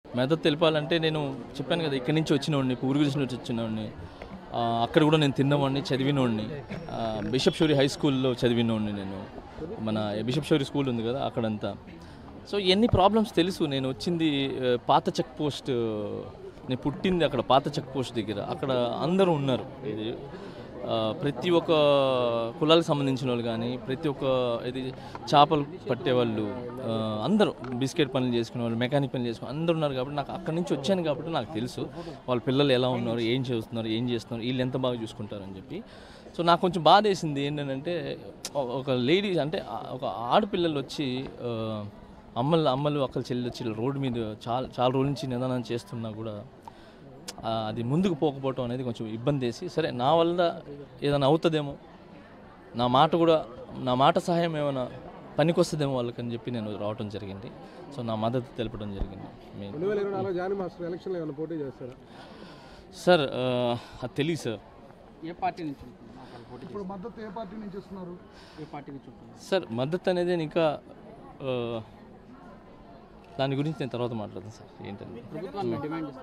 మెదడు తెలిపాలంటే నేను చెప్పాను కదా ఇక్కడి నుంచి వచ్చినవాడిని పూర్వీకుల నుంచి వచ్చినవాడిని ఆ, అక్కడ కూడా నేను తిన్నవాడిని చదివినవాడిని ఆ, బిషప్ షోరీ హై స్కూల్లో చదివినవాడిని నేను మన బిషప్ షోరీ స్కూల్ ఉంది కదా అక్కడంతా సో ఎన్ని ప్రాబ్లమ్స్ తెలుసు నేను వచ్చింది ఆ, పాత చెక్ పోస్ట్ నేను పుట్టింది అక్కడ పాత చెక్ పోస్ట్ దగ్గర అక్కడ అందరూ ఉన్నారు ఇది ఆ, ప్రతి ఒక్క కులాలకు సంబంధించిన వాళ్ళు కానీ ప్రతి ఒక్క ఇది చేపలు పట్టేవాళ్ళు ఆ, అందరూ బిస్కెట్ పనులు చేసుకునే వాళ్ళు మెకానిక్ పనులు చేసుకునే అందరూ ఉన్నారు కాబట్టి నాకు అక్కడి నుంచి వచ్చాను కాబట్టి నాకు తెలుసు వాళ్ళ పిల్లలు ఎలా ఉన్నారు ఏం చేస్తున్నారు ఏం చేస్తున్నారు వీళ్ళు ఎంత బాగా చూసుకుంటారని చెప్పి సో నాకు కొంచెం బాధ వేసింది ఏంటంటే ఒక లేడీ అంటే ఆ- ఒక ఆడపిల్లలు వచ్చి ఆ, అమ్మలు అమ్మలు అక్కలు చెల్లి వచ్చి రోడ్డు మీద చాలా చాలా రోజుల నుంచి నిదానం చేస్తున్నా కూడా ఆ, అది ముందుకు పోకపోవటం అనేది కొంచెం ఇబ్బంది వేసి సరే నా వల్ల ఏదైనా అవుతుందేమో నా మాట కూడా నా మాట సహాయం ఏమైనా పనికొస్తుందేమో వాళ్ళకని చెప్పి నేను రావటం జరిగింది సో నా మద్దతు తెలపడం జరిగింది మీ- రెండు వేల ఇరవై నాలుగు జానీ మాస్టర్ ఎలక్షన్లో ఏమైనా పోటీ చేస్తారా సార్ ఆ, అది తెలియదు సార్ ఏ పార్టీ నుంచి ఉంటుంది మాకు పోటీ ఇప్పుడు మద్దతు ఏ పార్టీ నుంచి ఇస్తున్నారు ఏ పార్టీ నుంచి ఉంటుంది సార్ మద్దతు అనేది నేను ఇంకా ఆ, దాని గురించి నేను తర్వాత మాట్లాడతాను సార్ ఏంటంటే ప్రభుత్వాన్ని డిమాండ్ చేస్తారు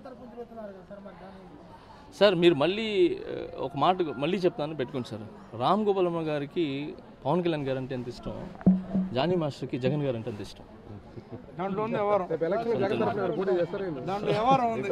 సార్ మీరు మళ్ళీ ఆ, ఒక మాట మళ్ళీ చెప్తాను పెట్టుకోండి సార్ రామ్ గోపాలమ్మ గారికి పవన్ కళ్యాణ్ గారు అంటే ఎంత ఇష్టం జానీ మాస్టర్కి జగన్ గారు అంటే ఎంత ఇష్టం దాంట్లో ఉంది ఎవరు రేపు ఎలక్షన్ జగన్ తరఫున ఎవరు పోటీ చేస్తారా ఏంది? దాంట్లో ఎవరు ఉంది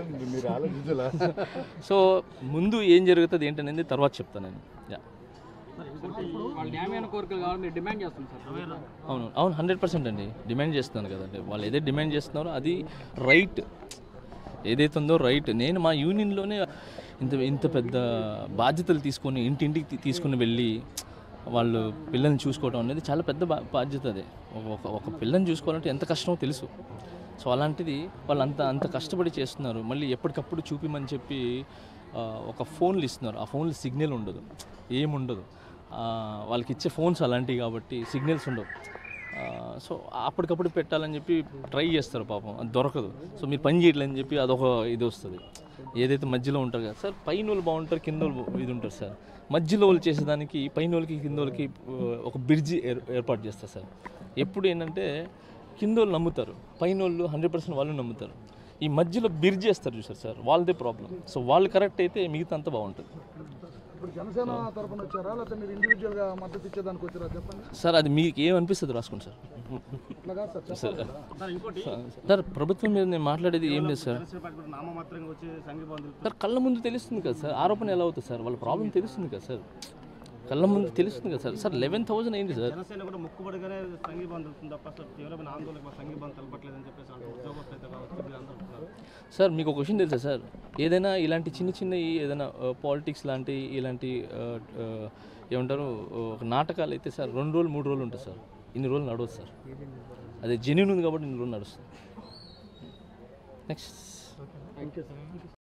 సో ముందు ఏం జరుగుతుంది ఏంటనేది తర్వాత చెప్తాను నేను యా వాళ్ళ న్యాయమైన కోరికలు కావాలి మీరు డిమాండ్ చేస్తుంది సార్ అవును అవును హండ్రెడ్ పర్సెంట్ అండి డిమాండ్ చేస్తున్నాను కదండి వాళ్ళు ఏదైతే డిమాండ్ చేస్తున్నారో అది రైట్ ఏదైతే ఉందో రైట్ నేను మా యూనియన్లోనే ఇంత ఇంత పెద్ద బాధ్యతలు తీసుకొని ఇంటింటికి తీ- తీసుకుని వెళ్ళి వాళ్ళు పిల్లల్ని చూసుకోవడం అనేది చాలా పెద్ద బా బాధ్యత అదే ఒక ఒక పిల్లని చూసుకోవాలంటే ఎంత కష్టమో తెలుసు సో అలాంటిది వాళ్ళు అంత అంత కష్టపడి చేస్తున్నారు మళ్ళీ ఎప్పటికప్పుడు చూపిమని చెప్పి ఆ, ఒక ఫోన్లు ఇస్తున్నారు ఆ ఫోన్లు సిగ్నల్ ఉండదు ఏముండదు ఆ, వాళ్ళకి ఇచ్చే ఫోన్స్ అలాంటివి కాబట్టి సిగ్నల్స్ ఉండవు ఆ, సో అప్పటికప్పుడు పెట్టాలని చెప్పి ట్రై చేస్తారు పాపం అది దొరకదు సో మీరు పని చేయట్లేదని చెప్పి అదొక ఇది వస్తుంది ఏదైతే మధ్యలో ఉంటారు కదా సార్ పైన వాళ్ళు బాగుంటారు కింద వాళ్ళు ఇది ఉంటారు సార్ మధ్యలో వాళ్ళు చేసేదానికి పైన వాళ్ళకి కింద వాళ్ళకి ఆ, ఒక బ్రిడ్జి ఏర్ ఏర్పాటు చేస్తారు సార్ ఎప్పుడు ఏంటంటే కింద వాళ్ళు నమ్ముతారు పైన వాళ్ళు హండ్రెడ్ పర్సెంట్ వాళ్ళు నమ్ముతారు ఈ మధ్యలో బ్రిడ్జ్ చేస్తారు చూసారు సార్ వాళ్ళదే ప్రాబ్లం సో వాళ్ళు కరెక్ట్ అయితే మిగతా అంతా బాగుంటుంది ఇప్పుడు జనసేన తరఫున వచ్చారా లేకపోతే మీరు ఇండివిజువల్ గా మద్దతు ఇచ్చేదానికి వచ్చారా చెప్పండి సార్ అది మీకు ఏమనిపిస్తుంది రాసుకోండి సార్ ఇట్లా కాదు సార్ సార్ సార్ ప్రభుత్వం మీద నేను మాట్లాడేది ఏం లేదు సార్ నామమాత్రంగా వచ్చి సంఘీభావం సార్ కళ్ళ ముందు తెలుస్తుంది కదా సార్ ఆరోపణ ఎలా అవుతుంది సార్ వాళ్ళ ప్రాబ్లం తెలుస్తుంది కదా సార్ కళ్ళ ముందు తెలుస్తుంది కదా సార్ సార్ లెవెన్ థౌసండ్ అయింది సార్ జనసేన కూడా ముక్కుబడిగానే సంఘీభావం తెలుస్తుంది తప్ప అసలు తీవ్రమైన ఆందోళనకు మా సంఘీభావం తెలపట్లేదని చెప్పేసి వాళ్ళు ఉద్యోగస్తులు అయితే కావచ్చు వీళ్ళు అందరూ అంటున్నారు. సార్ మీకు ఒక విషయం తెలుసా సార్ ఏదైనా ఇలాంటి చిన్న చిన్న ఏదైనా పాలిటిక్స్ లాంటి ఇలాంటి ఆ, ఆ, ఏమంటారు ఒక నాటకాలు అయితే సార్ రెండు రోజులు మూడు రోజులు ఉంటుంది సార్ ఇన్ని రోజులు నడవదు సార్ అదే జెన్యున్ ఉంది కాబట్టి ఇన్ని రోజులు నడుస్తుంది నెక్స్ట్